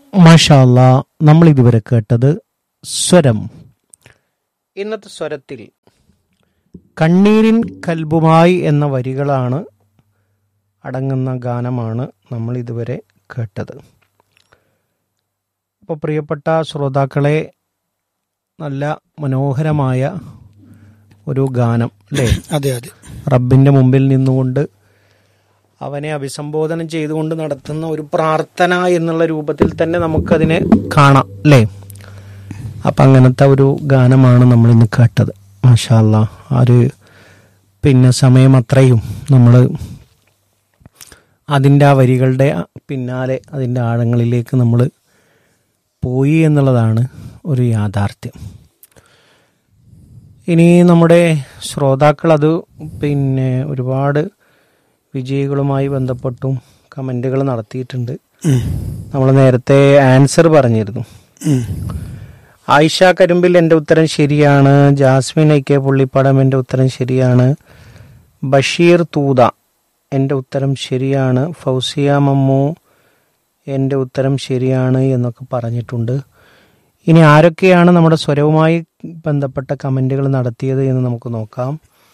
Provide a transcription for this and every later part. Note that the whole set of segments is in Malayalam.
മാഷാല്ല നമ്മൾ ഇതുവരെ കേട്ടത് സ്വരം ഇന്നത്തെ സ്വരത്തിൽ കണ്ണീരിൻ കൽബുമായി എന്ന വരികളാണ് അടങ്ങുന്ന ഗാനമാണ് നമ്മൾ ഇതുവരെ കേട്ടത് അപ്പോൾ പ്രിയപ്പെട്ട ശ്രോതാക്കളെ നല്ല മനോഹരമായ ഒരു ഗാനം അല്ലേ അതെ അതെ റബ്ബിൻ്റെ മുമ്പിൽ നിന്നുകൊണ്ട് അവനെ അഭിസംബോധന ചെയ്തുകൊണ്ട് നടത്തുന്ന ഒരു പ്രാർത്ഥന എന്നുള്ള രൂപത്തിൽ തന്നെ നമുക്കതിനെ കാണാം അല്ലേ അപ്പം അങ്ങനത്തെ ഒരു ഗാനമാണ് നമ്മൾ ഇന്ന് കേട്ടത് മാഷാല്ല ആ ഒരു പിന്നെ സമയം അത്രയും നമ്മൾ അതിൻ്റെ ആ വരികളുടെ പിന്നാലെ അതിൻ്റെ ആഴങ്ങളിലേക്ക് നമ്മൾ പോയി എന്നുള്ളതാണ് ഒരു യാഥാർത്ഥ്യം ഇനി നമ്മുടെ ശ്രോതാക്കൾ അത് പിന്നെ ഒരുപാട് വിജയികളുമായി ബന്ധപ്പെട്ടും കമൻറ്റുകൾ നടത്തിയിട്ടുണ്ട് ഉം. നമ്മൾ നേരത്തെ ആൻസർ പറഞ്ഞിരുന്നു ഉം. ആയിഷ കരിമ്പിൽ എൻ്റെ ഉത്തരം ശരിയാണ് ജാസ്മിൻ ഐ കെ പുള്ളിപ്പടം എൻ്റെ ഉത്തരം ശരിയാണ് ബഷീർ തൂത എൻ്റെ ഉത്തരം ശരിയാണ് ഫൗസിയ മമ്മു എൻ്റെ ഉത്തരം ശരിയാണ് എന്നൊക്കെ പറഞ്ഞിട്ടുണ്ട് ഇനി ആരൊക്കെയാണ് നമ്മുടെ സ്വരവുമായി ബന്ധപ്പെട്ട കമൻറ്റുകൾ നടത്തിയത് എന്ന് നമുക്ക് നോക്കാം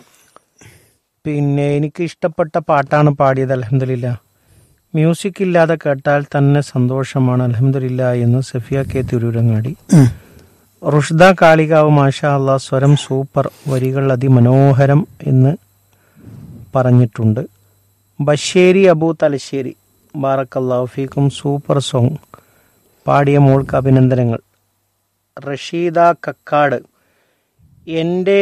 പിന്നെ എനിക്ക് ഇഷ്ടപ്പെട്ട പാട്ടാണ് പാടിയത് അലഹമില്ല മ്യൂസിക് ഇല്ലാതെ കേട്ടാൽ തന്നെ സന്തോഷമാണ് അലഹമില്ല എന്ന് സഫിയ കെ തിരൂരങ്ങാടി ഉം. റുഷ്ദ കാളികാവ് മാഷാ അള്ളാ സ്വരം സൂപ്പർ വരികൾ അതിമനോഹരം എന്ന് പറഞ്ഞിട്ടുണ്ട് ബഷേരി അബു തലശ്ശേരി ബാറക്കല്ലാഹു ഫീക്കും സൂപ്പർ സോങ് പാടിയ മോൾക്ക് അഭിനന്ദനങ്ങൾ റഷീദ കക്കാട് എൻ്റെ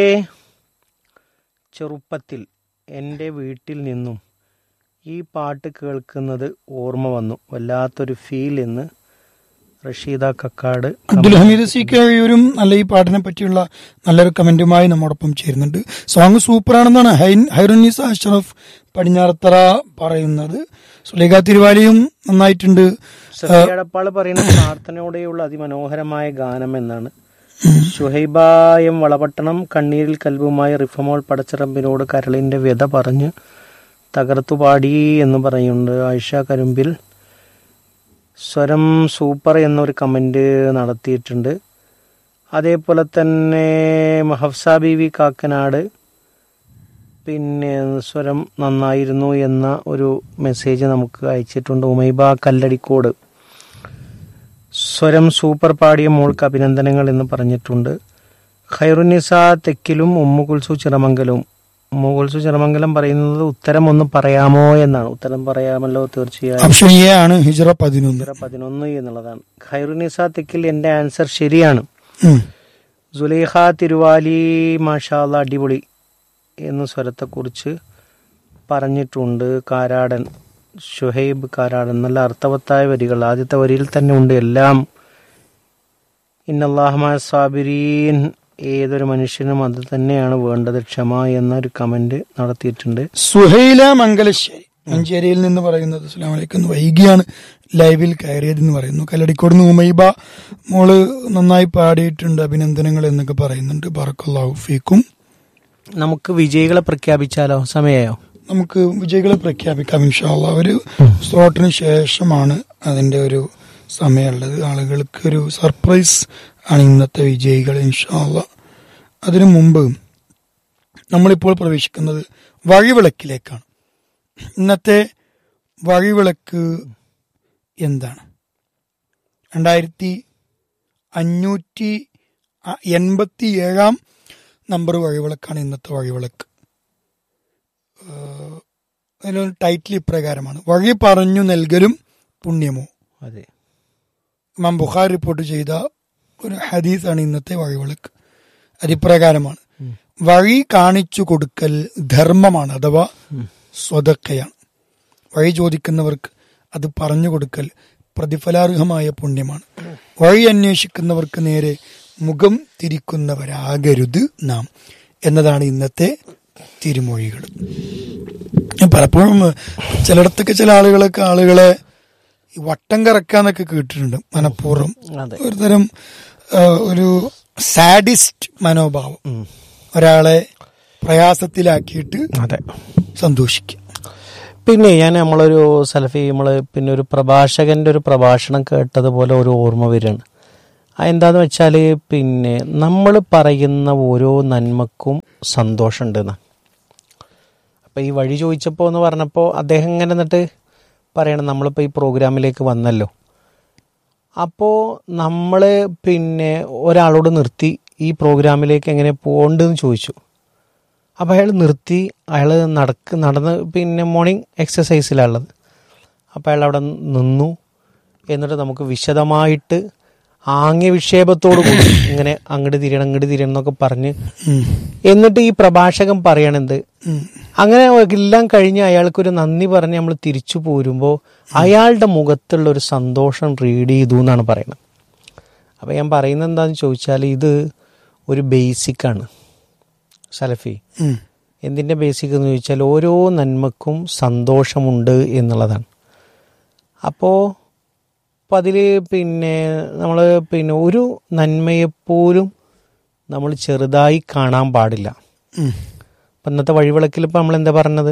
ചെറുപ്പത്തിൽ എൻ്റെ വീട്ടിൽ നിന്നും ഈ പാട്ട് കേൾക്കുന്നത് ഓർമ്മ വന്നു വല്ലാത്തൊരു ഫീൽ എന്ന് റഷീദ കക്കാട് അബ്ദുൽ ഹമീദ് സി കഴിയൂരും നല്ല ഈ പാട്ടിനെ പറ്റിയുള്ള നല്ലൊരു കമന്റുമായി നമ്മോടൊപ്പം ചേരുന്നുണ്ട് സോങ് സൂപ്പറാണെന്നാണ് ഹൈൻ- ഹൈറുന്നീസ അഷ്റഫ് പടിഞ്ഞാറത്തറ പറയുന്നത് സുലേഖ തിരുവാലിയും നന്നായിട്ടുണ്ട് സത്യടപ്പാള് പറയുന്ന പ്രാർത്ഥനയോടെയുള്ള അതിമനോഹരമായ ഗാനം എന്നാണ് ഷുഹൈബ എം വളപട്ടണം കണ്ണീരിൽ കൽബുമായി റിഫമോൾ പടച്ചിറമ്പിനോട് കരളിന്റെ വ്യത പറഞ്ഞ് തകർത്തു പാടി എന്ന് പറയുന്നുണ്ട് ആയിഷ കരുമ്പിൽ സ്വരം സൂപ്പർ എന്നൊരു കമന്റ് നടത്തിയിട്ടുണ്ട് അതേപോലെ തന്നെ ഹഫ്സ ബീവി കാക്കനാട് പിന്നെ സ്വരം നന്നായിരുന്നു എന്ന ഒരു മെസ്സേജ് നമുക്ക് അയച്ചിട്ടുണ്ട് ഉമൈബ കല്ലടിക്കോട് സ്വരം സൂപ്പർ പാടിയ മോൾക്ക് അഭിനന്ദനങ്ങൾ എന്ന് പറഞ്ഞിട്ടുണ്ട് ഖൈറുനിസ തെക്കിലും ഉമ്മുകുൽസു ചിറമംഗലവും ഉമ്മുകുൽസു ചിറമംഗലം പറയുന്നത് ഉത്തരം ഒന്ന് പറയാമോ എന്നാണ് ഉത്തരം പറയാമല്ലോ തീർച്ചയായും ഓപ്ഷൻ എ ആണ് ഹിജറ പതിനൊന്ന് ഉത്തരം പതിനൊന്ന് എന്നുള്ളതാണ് ഖൈറുനിസ തെക്കിൽ എൻ്റെ ആൻസർ ശരിയാണ് ഉം. സുലൈഖ തിരുവാലി മാഷാല്ല അടിപൊളി എന്ന സ്വരത്തെക്കുറിച്ച് പറഞ്ഞിട്ടുണ്ട് കാരാടൻ ഷുഹൈബ് കാരാടൻ നല്ല അർത്ഥവത്തായ വരികൾ ആദ്യത്തെ വരിയിൽ തന്നെ ഉണ്ട് എല്ലാം ഇന്നല്ലാഹമായ സാബിരീൻ ഏതൊരു മനുഷ്യനും അത് തന്നെയാണ് വേണ്ടത് ക്ഷമ എന്നൊരു കമന്റ് നടത്തിയിട്ടുണ്ട് സുഹൈല മംഗലശ്ശേരി മഞ്ചേരിയിൽ നിന്ന് പറയുന്നത് അസ്സലാം വലൈക്കും വൈകിയാണ് ലൈവിൽ കയറിയതെന്ന് പറയുന്നു കല്ലടിക്കോട് നിന്ന് ഉമൈബ മോള് നന്നായി പാടിയിട്ടുണ്ട് അഭിനന്ദനങ്ങൾ എന്നൊക്കെ പറയുന്നുണ്ട് ബറക്കല്ലാഹു ഫീക്കും നമുക്ക് വിജയികളെ പ്രഖ്യാപിച്ചാലോ സമയായോ നമുക്ക് വിജയികളെ പ്രഖ്യാപിക്കാം ഇൻഷാല്ല ഒരു സ്ലോട്ടിന് ശേഷമാണ് അതിന്റെ ഒരു സമയമുള്ളത് ആളുകൾക്ക് ഒരു സർപ്രൈസ് ആണ് ഇന്നത്തെ വിജയികൾ ഇൻഷാല്ല അതിനു മുമ്പ് നമ്മളിപ്പോൾ പ്രവേശിക്കുന്നത് വഴിവിളക്കിലേക്കാണ് ഇന്നത്തെ വഴിവിളക്ക് എന്താണ് രണ്ടായിരത്തി അഞ്ഞൂറ്റി എൺപത്തി ഏഴാം നമ്പർ വഴിവിളക്കാണ് ഇന്നത്തെ വഴിവിളക്ക് ഏഹ് അതിലൊരു ടൈറ്റിൽ ഇപ്രകാരമാണ് വഴി പറഞ്ഞു നൽകലും പുണ്യമോ അതെ ഇമാം ബുഖാർ റിപ്പോർട്ട് ചെയ്ത ഒരു ഹദീസാണ് ഇന്നത്തെ വഴിവിളക്ക് അതിപ്രകാരമാണ് വഴി കാണിച്ചു കൊടുക്കൽ ധർമ്മമാണ് അഥവാ സ്വതക്കയാണ് വഴി ചോദിക്കുന്നവർക്ക് അത് പറഞ്ഞു കൊടുക്കൽ പ്രതിഫലാർഹമായ പുണ്യമാണ് വഴി അന്വേഷിക്കുന്നവർക്ക് നേരെ മുഖം തിരിക്കുന്നവരാകരുത് നാം എന്നതാണ് ഇന്നത്തെ തിരുമൊഴികൾ ഞാൻ പലപ്പോഴും ചിലയിടത്തൊക്കെ ചില ആളുകളൊക്കെ ആളുകളെ ഈ വട്ടം കറക്കാന്നൊക്കെ കേട്ടിട്ടുണ്ട് മനഃപൂർവ്വം അതെ ഒരു തരം ആ, ഒരു സാഡിസ്റ്റ് മനോഭാവം ഒരാളെ പ്രയാസത്തിലാക്കിയിട്ട് അതെ സന്തോഷിക്കുക പിന്നെ ഞാൻ നമ്മളൊരു സലഫി നമ്മൾ പിന്നെ ഒരു പ്രഭാഷകന്റെ ഒരു പ്രഭാഷണം കേട്ടതുപോലെ ഒരു ഓർമ്മ വരികയാണ് അതെന്താന്ന് വെച്ചാൽ പിന്നെ നമ്മൾ പറയുന്ന ഓരോ നന്മക്കും സന്തോഷമുണ്ട് എന്നാ അപ്പം ഈ വഴി ചോദിച്ചപ്പോൾ എന്ന് പറഞ്ഞപ്പോൾ അദ്ദേഹം ഇങ്ങനെ എന്നിട്ട് പറയണം നമ്മളിപ്പോൾ ഈ പ്രോഗ്രാമിലേക്ക് വന്നല്ലോ അപ്പോൾ നമ്മൾ പിന്നെ ഒരാളോട് നിർത്തി ഈ പ്രോഗ്രാമിലേക്ക് എങ്ങനെ പോകണ്ടെന്ന് ചോദിച്ചു അപ്പോൾ അയാൾ നിർത്തി അയാൾ നടക്ക് നടന്ന് പിന്നെ മോർണിംഗ് എക്സസൈസിലുള്ളത് അപ്പോൾ അയാൾ അവിടെ നിന്നു എന്നിട്ട് നമുക്ക് വിശദമായിട്ട് ആംഗ്യ വിക്ഷേപത്തോടു കൂടി ഇങ്ങനെ അങ്ങോട്ട് തിരിയണം അങ്ങോട്ട് തിരിയണം എന്നൊക്കെ പറഞ്ഞ് ഉം. എന്നിട്ട് ഈ പ്രഭാഷകൻ പറയണത് ഉം. അങ്ങനെ എല്ലാം കഴിഞ്ഞ് അയാൾക്കൊരു നന്ദി പറഞ്ഞ് നമ്മൾ തിരിച്ചു പോരുമ്പോൾ അയാളുടെ മുഖത്തുള്ള ഒരു സന്തോഷം റീഡ് ചെയ്തു എന്നാണ് പറയുന്നത് അപ്പോൾ ഞാൻ പറയുന്നത് എന്താണെന്ന് ചോദിച്ചാൽ ഇത് ഒരു ബേസിക്കാണ് സലഫി ഉം. എന്തിൻ്റെ ബേസിക് എന്ന് ചോദിച്ചാൽ ഓരോ നന്മക്കും സന്തോഷമുണ്ട് എന്നുള്ളതാണ് അപ്പോൾ അപ്പോൾ അതിൽ പിന്നെ നമ്മൾ പിന്നെ ഒരു നന്മയെപ്പോലും നമ്മൾ ചെറുതായി കാണാൻ പാടില്ല ഉം. അപ്പം ഇന്നത്തെ വഴിവിളക്കിൽ ഇപ്പം നമ്മൾ എന്താ പറഞ്ഞത്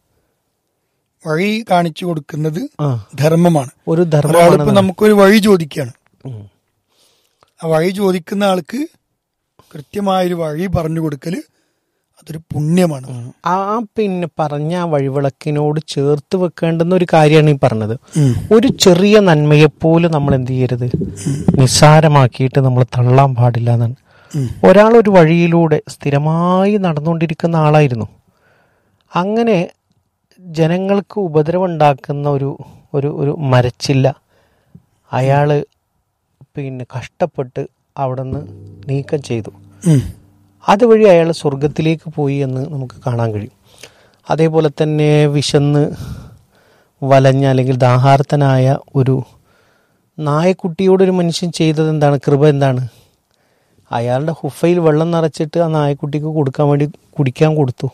വഴി കാണിച്ചു കൊടുക്കുന്നത് ആ ധർമ്മമാണ് ഒരു ഒരാളിപ്പോ ധർമ്മമാണ് നമുക്കൊരു വഴി ചോദിക്കുകയാണ് ഉം. ആ വഴി ചോദിക്കുന്ന ആൾക്ക് കൃത്യമായൊരു വഴി പറഞ്ഞു കൊടുക്കല് അതൊരു പുണ്യമാണ് ആ പിന്നെ പറഞ്ഞ ആ വഴിവിളക്കിനോട് ചേർത്ത് വെക്കേണ്ടുന്ന ഒരു കാര്യമാണ് ഈ പറഞ്ഞത് ഉം. ഒരു ചെറിയ നന്മയെപ്പോലും നമ്മൾ എന്ത് ചെയ്യരുത് നിസ്സാരമാക്കിയിട്ട് നമ്മൾ തള്ളാൻ പാടില്ല എന്നാണ് ഉം. ഒരാൾ ഒരു വഴിയിലൂടെ സ്ഥിരമായി നടന്നുകൊണ്ടിരിക്കുന്ന ആളായിരുന്നു അങ്ങനെ ജനങ്ങൾക്ക് ഉപദ്രവമുണ്ടാക്കുന്ന ഒരു ഒരു ഒരു മരച്ചില്ല അയാൾ പിന്നെ കഷ്ടപ്പെട്ട് അവിടെ നിന്ന് നീക്കം ചെയ്തു ഉം. അതുവഴി അയാൾ സ്വർഗത്തിലേക്ക് പോയി എന്ന് നമുക്ക് കാണാൻ കഴിയും അതേപോലെ തന്നെ വിശന്ന് വലഞ്ഞ അല്ലെങ്കിൽ ദാഹാർത്തനായ ഒരു നായക്കുട്ടിയോടൊരു മനുഷ്യൻ ചെയ്തത് എന്താണ് കൃപ എന്താണ് അയാളുടെ ഹുഫയിൽ വെള്ളം നിറച്ചിട്ട് ആ നായക്കുട്ടിക്ക് കൊടുക്കാൻ വേണ്ടി കുടിക്കാൻ കൊടുത്തു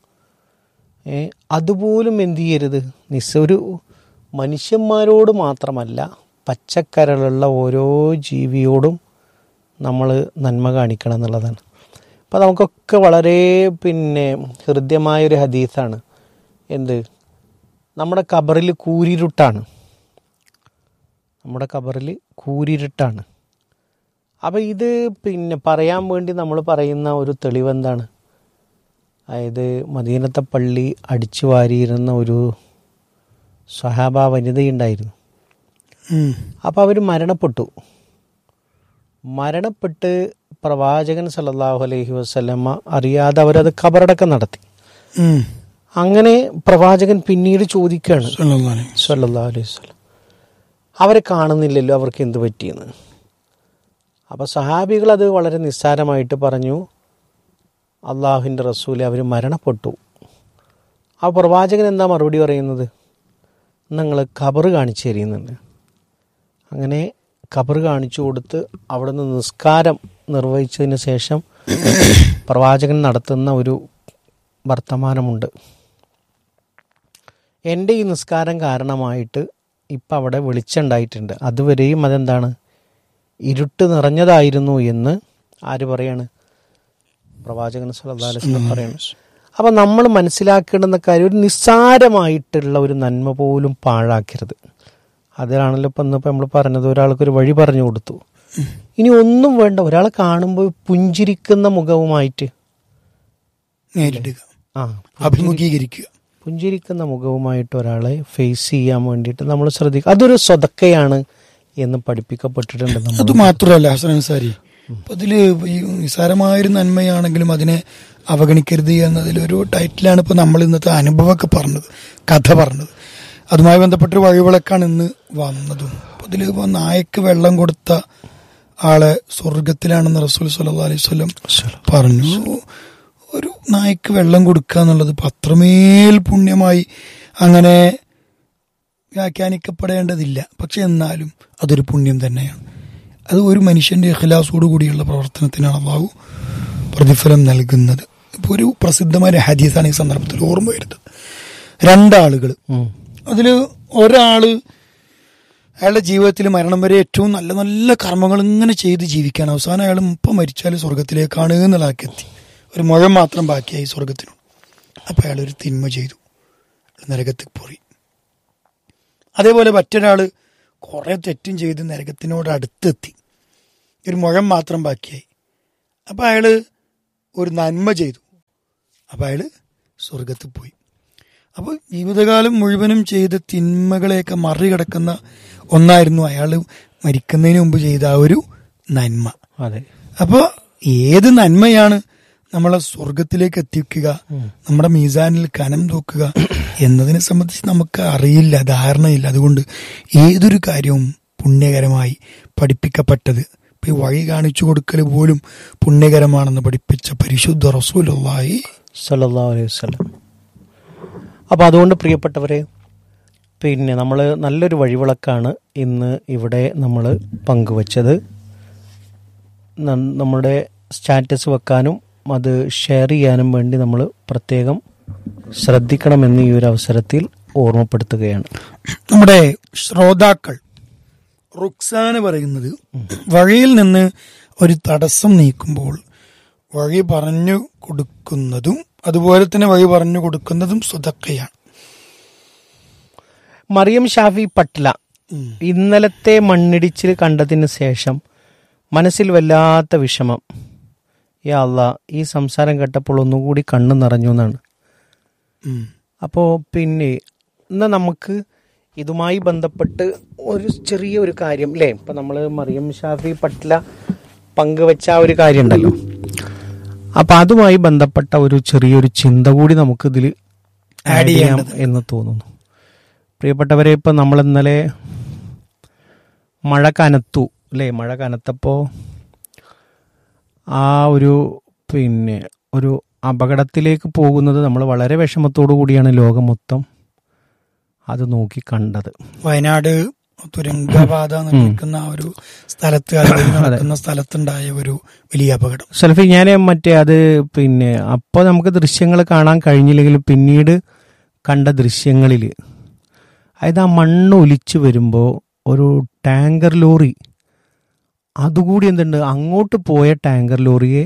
ഏ അതുപോലും എന്ത് ചെയ്യരുത് നിസ്സ ഒരു മനുഷ്യന്മാരോട് മാത്രമല്ല പച്ചക്കരളുള്ള ഓരോ ജീവിയോടും നമ്മൾ നന്മ കാണിക്കണം എന്നുള്ളതാണ് അപ്പോൾ നമുക്കൊക്കെ വളരെ പിന്നെ ഹൃദ്യമായൊരു ഹദീസാണ് എന്ത് നമ്മുടെ കബറിൽ കൂരിരുട്ടാണ് നമ്മുടെ കബറിൽ കൂരിരുട്ടാണ് അപ്പോൾ ഇത് പിന്നെ പറയാൻ വേണ്ടി നമ്മൾ പറയുന്ന ഒരു തെളിവെന്താണ് അതായത് മദീനത്തെ പള്ളി അടിച്ചു വാരിയിരുന്ന ഒരു സ്വഹാബ വനിതയുണ്ടായിരുന്നു ഉം. അപ്പോൾ അവർ മരണപ്പെട്ടു മരണപ്പെട്ട് പ്രവാചകൻ സല്ലല്ലാഹു അലൈഹി വസല്ലമ്മ അറിയാതെ അവരത് കബറടക്കം നടത്തി ഉം. അങ്ങനെ പ്രവാചകൻ പിന്നീട് ചോദിക്കുകയാണ് സല്ലല്ലാഹു അലൈഹി വസല്ലം. സല്ലല്ലാഹു അലൈഹി വസല്ലം അവരെ കാണുന്നില്ലല്ലോ അവർക്ക് എന്ത് പറ്റിയെന്ന് അപ്പോൾ സഹാബികൾ അത് വളരെ നിസ്സാരമായിട്ട് പറഞ്ഞു അള്ളാഹുവിൻ്റെ റസൂല് അവർ മരണപ്പെട്ടു ആ പ്രവാചകൻ എന്താ മറുപടി പറയുന്നത് നിങ്ങൾ ഖബർ കാണിച്ചു തരുന്നുണ്ട് അങ്ങനെ ഖബർ കാണിച്ചു കൊടുത്ത് അവിടുന്ന് നിസ്കാരം നിർവഹിച്ചതിന് ശേഷം പ്രവാചകൻ നടത്തുന്ന ഒരു വർത്തമാനമുണ്ട് എൻ്റെ ഈ നിസ്കാരം കാരണമായിട്ട് ഇപ്പം അവിടെ വെളിച്ചുണ്ടായിട്ടുണ്ട് അതുവരെയും അതെന്താണ് ഇരുട്ട് നിറഞ്ഞതായിരുന്നു എന്ന് ആര് പറയാണ് പ്രവാചകൻ സല്ലല്ലാഹു അലൈഹി വസല്ലം പറയാണ് അപ്പം നമ്മൾ മനസ്സിലാക്കേണ്ടുന്ന കാര്യം ഒരു നിസ്സാരമായിട്ടുള്ള ഒരു നന്മ പോലും പാഴാക്കരുത് അതിലാണല്ലോ ഇപ്പം ഇന്നിപ്പോൾ നമ്മൾ പറഞ്ഞത് ഒരാൾക്കൊരു വഴി പറഞ്ഞു കൊടുത്തു ഇനി ഒന്നും വേണ്ട ഒരാളെ കാണുമ്പോൾ പുഞ്ചിരിക്കുന്ന മുഖവുമായിട്ട് നേരിടുക ആ അഭിമുഖീകരിക്കുക പുഞ്ചിരിക്കുന്ന മുഖവുമായിട്ട് ഒരാളെ ഫേസ് ചെയ്യാൻ വേണ്ടിയിട്ട് നമ്മൾ ശ്രദ്ധിക്കുക അതൊരു സ്വതക്കയാണ് എന്ന് പഠിപ്പിക്കപ്പെട്ടിട്ടുണ്ട് നമ്മൾ അത് മാത്രമല്ല ഹസൻ അൻസാരി അപ്പൊ അതില് ഈ നിസാരമായൊരു നന്മയാണെങ്കിലും അതിനെ അവഗണിക്കരുത് എന്നതിലൊരു ടൈറ്റിലാണ് ഇപ്പൊ നമ്മൾ ഇന്നത്തെ അനുഭവമൊക്കെ പറഞ്ഞത് കഥ പറഞ്ഞത് അതുമായി ബന്ധപ്പെട്ടൊരു വഴിവിളക്കാണ് ഇന്ന് വന്നതും അപ്പൊ ഇതില് ഇപ്പൊ നായക്ക് വെള്ളം കൊടുത്ത ആളെ സ്വർഗത്തിലാണെന്ന് റസൂൽ സല്ലല്ലാഹു അലൈഹി വസല്ലം പറഞ്ഞു ഒരു നായ്ക്ക് വെള്ളം കൊടുക്കുക എന്നുള്ളത് ഇപ്പൊ അത്രമേൽ പുണ്യമായി അങ്ങനെ വ്യാഖ്യാനിക്കപ്പെടേണ്ടതില്ല പക്ഷെ എന്നാലും അതൊരു പുണ്യം തന്നെയാണ് അത് ഒരു മനുഷ്യന്റെ ഇഖ്ലാസോടു കൂടിയുള്ള പ്രവർത്തനത്തിനാണ് അള്ളാഹു പ്രതിഫലം നൽകുന്നത് ഇപ്പൊ ഒരു പ്രസിദ്ധമായ ഒരു ഹദീസാണ് ഈ സന്ദർഭത്തിൽ ഓർമ്മ വരുന്നത് രണ്ടാളുകൾ ഉം. അതിൽ ഒരാള് അയാളുടെ ജീവിതത്തിൽ മരണം വരെ ഏറ്റവും നല്ല നല്ല കർമ്മങ്ങൾ ഇങ്ങനെ ചെയ്ത് ജീവിക്കാൻ അവസാനം അയാൾ ഇപ്പം മരിച്ചാൽ സ്വർഗത്തിലേക്കാണ് എന്നുള്ളതൊക്കെ എത്തി ഒരു മുഴം മാത്രം ബാക്കിയായി സ്വർഗത്തിനു അപ്പൊ അയാൾ ഒരു തിന്മ ചെയ്തു അയാൾ നരകത്തിൽ പോയി അതേപോലെ മറ്റൊരാള് കുറെ തെറ്റും ചെയ്ത് നരകത്തിനോട് അടുത്തെത്തി ഒരു മുഴം മാത്രം ബാക്കിയായി അപ്പൊ അയാള് ഒരു നന്മ ചെയ്തു അപ്പൊ അയാള് സ്വർഗത്തിൽ പോയി അപ്പോൾ ജീവിതകാലം മുഴുവനും ചെയ്ത തിന്മകളെയൊക്കെ മറികടക്കുന്ന ഒന്നായിരുന്നു അയാൾ മരിക്കുന്നതിന് മുമ്പ് ചെയ്ത ആ ഒരു നന്മ അതെ അപ്പോൾ ഏത് നന്മയാണ് നമ്മളെ സ്വർഗത്തിലേക്ക് എത്തിക്കുക നമ്മുടെ മീസാനിൽ കനം തൂക്കുക എന്നതിനെ സംബന്ധിച്ച് നമുക്ക് അറിയില്ല ധാരണയില്ല അതുകൊണ്ട് ഏതൊരു കാര്യവും പുണ്യകരമായി പഠിപ്പിക്കപ്പെട്ടത് ഇപ്പൊ ഈ വഴി കാണിച്ചു കൊടുക്കൽ പോലും പുണ്യകരമാണെന്ന് പഠിപ്പിച്ച പരിശുദ്ധ റസൂലുള്ളാഹി സല്ലല്ലാഹു അലൈഹി വസല്ലം അപ്പോൾ അതുകൊണ്ട് പ്രിയപ്പെട്ടവരെ പിന്നെ നമ്മൾ നല്ലൊരു വഴിവിളക്കാണ് ഇന്ന് ഇവിടെ നമ്മൾ പങ്കുവച്ചത് ന- നമ്മുടെ സ്റ്റാറ്റസ് വെക്കാനും അത് ഷെയർ ചെയ്യാനും വേണ്ടി നമ്മൾ പ്രത്യേകം ശ്രദ്ധിക്കണമെന്ന് ഈ ഒരു അവസരത്തിൽ ഓർമ്മപ്പെടുത്തുകയാണ് നമ്മുടെ ശ്രോതാക്കൾ റുക്സാന് പറയുന്നത് വഴിയിൽ നിന്ന് ഒരു തടസ്സം നീക്കുമ്പോൾ വഴി പറഞ്ഞു കൊടുക്കുന്നതും അതുപോലെ തന്നെ വഴി പറഞ്ഞു കൊടുക്കുന്നതും സ്വതക്കയാണ് മറിയം ഷാഫി പട്ല ഇന്നലത്തെ മണ്ണിടിച്ചിൽ കണ്ടതിന് ശേഷം മനസ്സിൽ വല്ലാത്ത വിഷമം യാ അല്ലാ ഈ സംസാരം കേട്ടപ്പോൾ ഒന്നുകൂടി കണ്ണു നിറഞ്ഞു എന്നാണ് ഉം. അപ്പോൾ പിന്നെ എന്നാൽ നമുക്ക് ഇതുമായി ബന്ധപ്പെട്ട് ഒരു ചെറിയ ഒരു കാര്യം അല്ലേ ഇപ്പം നമ്മൾ മറിയം ഷാഫി പട്ല പങ്കുവെച്ച ആ ഒരു കാര്യം ഉണ്ടല്ലോ അപ്പം അതുമായി ബന്ധപ്പെട്ട ഒരു ചെറിയൊരു ചിന്ത കൂടി നമുക്കിതിൽ ആഡ് ചെയ്യാം എന്ന് തോന്നുന്നു പ്രിയപ്പെട്ടവരെ ഇപ്പം നമ്മൾ ഇന്നലെ മഴ കനത്തു അല്ലേ മഴ കനത്തപ്പോൾ ആ ഒരു പിന്നെ ഒരു അപകടത്തിലേക്ക് പോകുന്നത് നമ്മൾ വളരെ വിഷമത്തോടു കൂടിയാണ് ലോകം മൊത്തം അത് നോക്കി കണ്ടത് വയനാട് തുരങ്കപാത നിർമ്മിക്കുന്ന ആ ഒരു സ്ഥലത്ത് അതുവഴി നടക്കുന്ന സ്ഥലത്തുണ്ടായ ഒരു വലിയ അപകടം സെൽഫി ഞാൻ മറ്റേ അത് പിന്നെ അപ്പോൾ നമുക്ക് ദൃശ്യങ്ങൾ കാണാൻ കഴിഞ്ഞില്ലെങ്കിലും പിന്നീട് കണ്ട ദൃശ്യങ്ങളിൽ അതായത് ആ മണ്ണ് ഒലിച്ചു വരുമ്പോൾ ഒരു ടാങ്കർ ലോറി അതുകൂടി എന്തുണ്ട് അങ്ങോട്ട് പോയ ടാങ്കർ ലോറിയെ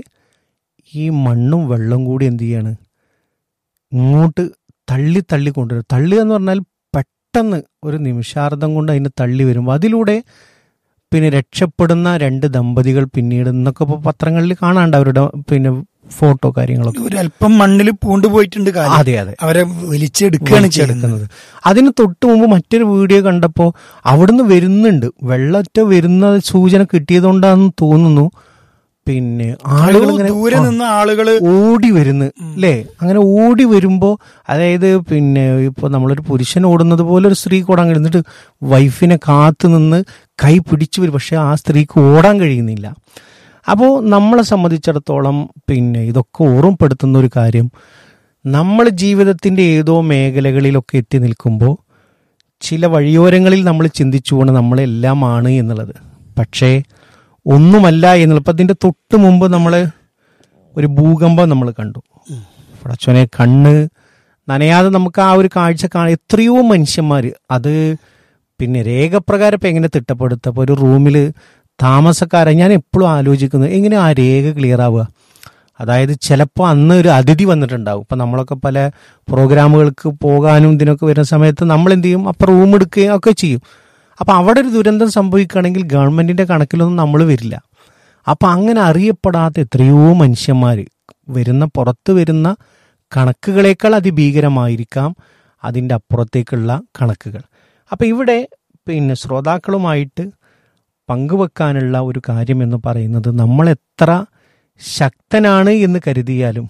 ഈ മണ്ണും വെള്ളം കൂടി എന്ത് ചെയ്യാണ് ഇങ്ങോട്ട് തള്ളി തള്ളി കൊണ്ടുവരും തള്ളി എന്ന് പറഞ്ഞാൽ പെട്ടെന്ന് ഒരു നിമിഷാർദ്ധം കൊണ്ട് അതിന് തള്ളി വരുമ്പോൾ അതിലൂടെ പിന്നെ രക്ഷപ്പെടുന്ന രണ്ട് ദമ്പതികൾ പിന്നീട് ഇന്നൊക്കെ ഇപ്പോൾ പത്രങ്ങളിൽ കാണാണ്ട് അവരുടെ പിന്നെ ഫോട്ടോ കാര്യങ്ങളൊക്കെ ഒരു അല്പം മണ്ണിൽ പൂണ്ടുപോയിട്ടുണ്ട് കാര്യം അതെ അതെ അവരെ വലിച്ചെടുക്കുകയാണ് ചെയ്യുന്നത് എടുക്കുന്നത് അതിന് തൊട്ട് മുമ്പ് മറ്റൊരു വീഡിയോ കണ്ടപ്പോൾ അവിടുന്ന് വരുന്നുണ്ട് വെള്ളറ്റ വരുന്ന സൂചന കിട്ടിയതുകൊണ്ടാണെന്ന് തോന്നുന്നു പിന്നെ ആളുകൾ ഇങ്ങനെ ദൂരെ നിന്ന് ആളുകള് ഓടി വരുന്നു അല്ലേ അങ്ങനെ ഓടി വരുമ്പോൾ അതായത് പിന്നെ ഇപ്പോൾ നമ്മളൊരു പുരുഷൻ ഓടുന്നത് പോലെ ഒരു സ്ത്രീ ഓടാൻ കഴിയുന്നിട്ട് വൈഫിനെ കാത്തു നിന്ന് കൈ പിടിച്ചു വരും പക്ഷെ ആ സ്ത്രീക്ക് ഓടാൻ കഴിയുന്നില്ല അപ്പോൾ നമ്മളെ സംബന്ധിച്ചിടത്തോളം പിന്നെ ഇതൊക്കെ ഓർമ്മപ്പെടുത്തുന്ന ഒരു കാര്യം നമ്മൾ ജീവിതത്തിൻ്റെ ഏതോ മേഖലകളിലൊക്കെ എത്തി നിൽക്കുമ്പോൾ ചില വഴിയോരങ്ങളിൽ നമ്മൾ ചിന്തിച്ചുകൊണ്ട് നമ്മളെല്ലാമാണ് എന്നുള്ളത് പക്ഷേ ഒന്നുമല്ല എന്നുള്ളത് ഇപ്പം അതിൻ്റെ തൊട്ട് മുമ്പ് നമ്മൾ ഒരു ഭൂകമ്പം നമ്മൾ കണ്ടു പടച്ചോനെ കണ്ണ് നനയാതെ നമുക്ക് ആ ഒരു കാഴ്ച കാണാൻ എത്രയോ മനുഷ്യന്മാർ അത് പിന്നെ രേഖപ്രകാരം ഇപ്പം എങ്ങനെ തിട്ടപ്പെടുത്തുക ഇപ്പോൾ ഒരു റൂമിൽ താമസക്കാരെ ഞാൻ എപ്പോഴും ആലോചിക്കുന്നത് എങ്ങനെ ആ രേഖ ക്ലിയർ ആവുക അതായത് ചിലപ്പോൾ അന്ന് ഒരു അതിഥി വന്നിട്ടുണ്ടാവും ഇപ്പം നമ്മളൊക്കെ പല പ്രോഗ്രാമുകൾക്ക് പോകാനും ഇതിനൊക്കെ വരുന്ന സമയത്ത് നമ്മൾ എന്ത് ചെയ്യും അപ്പം റൂം എടുക്കുകയും ഒക്കെ ചെയ്യും അപ്പം അവിടെ ഒരു ദുരന്തം സംഭവിക്കുകയാണെങ്കിൽ ഗവൺമെന്റിന്റെ കണക്കിലൊന്നും നമ്മൾ വരില്ല അപ്പം അങ്ങനെ അറിയപ്പെടാത്ത എത്രയോ മനുഷ്യന്മാർ വരുന്ന പുറത്ത് വരുന്ന കണക്കുകളേക്കാൾ അതിഭീകരമായിരിക്കാം അതിൻ്റെ അപ്പുറത്തേക്കുള്ള കണക്കുകൾ അപ്പം ഇവിടെ പിന്നെ ശ്രോതാക്കളുമായിട്ട് പങ്കുവെക്കാനുള്ള ഒരു കാര്യം എന്ന് പറയുന്നത് നമ്മൾ എത്ര ശക്തനാണ് എന്ന് കരുതിയാലും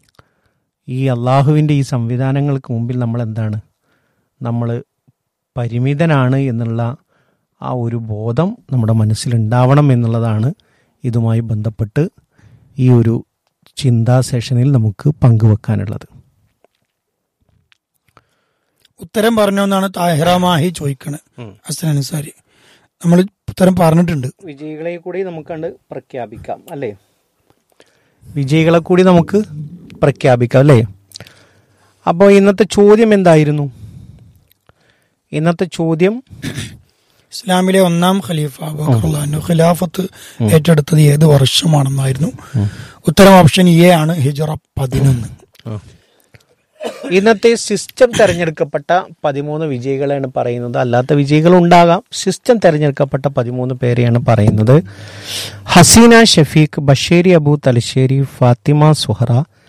ഈ അള്ളാഹുവിൻ്റെ ഈ സംവിധാനങ്ങൾക്ക് മുമ്പിൽ നമ്മൾ എന്താണ് നമ്മൾ പരിമിതനാണ് എന്നുള്ള ആ ഒരു ബോധം നമ്മുടെ മനസ്സിലുണ്ടാവണം എന്നുള്ളതാണ് ഇതുമായി ബന്ധപ്പെട്ട് ഈ ഒരു ചിന്താ സെഷനിൽ നമുക്ക് പങ്കുവെക്കാനുള്ളത് ഉത്തരം പറഞ്ഞു എന്നാണ് താഹിറ മാഹി ചോദിക്കണത് ഹസൻ അൻസാരി നമ്മൾ ഉത്തരം പറഞ്ഞിട്ടുണ്ട് വിജയികളെ കൂടി നമുക്ക് കണ്ട് പ്രഖ്യാപിക്കാം അല്ലേ വിജയികളെ കൂടി നമുക്ക് പ്രഖ്യാപിക്കാം അല്ലേ അപ്പോൾ ഇന്നത്തെ ചോദ്യം എന്തായിരുന്നു ഇന്നത്തെ ചോദ്യം ഇസ്ലാമിലെ ഒന്നാം ഖലീഫ അബൂബക്കർ ഖിലാഫത്ത് ഏറ്റെടുത്തത് ഏത് വർഷമാണെന്നായിരുന്നു ഉത്തരം ഓപ്ഷൻ എ ആണ് ഹിജറ പതിനൊന്ന് ഇന്നത്തെ സിസ്റ്റം തെരഞ്ഞെടുക്കപ്പെട്ട പതിമൂന്ന് വിജയികളെയാണ് പറയുന്നത് അല്ലാത്ത വിജയികൾ ഉണ്ടാകാം സിസ്റ്റം തെരഞ്ഞെടുക്കപ്പെട്ട പതിമൂന്ന് പേരെയാണ് പറയുന്നത് ഹസീന ഷഫീഖ് ബഷേരി അബു തലശ്ശേരി ഫാത്തിമ സുഹറ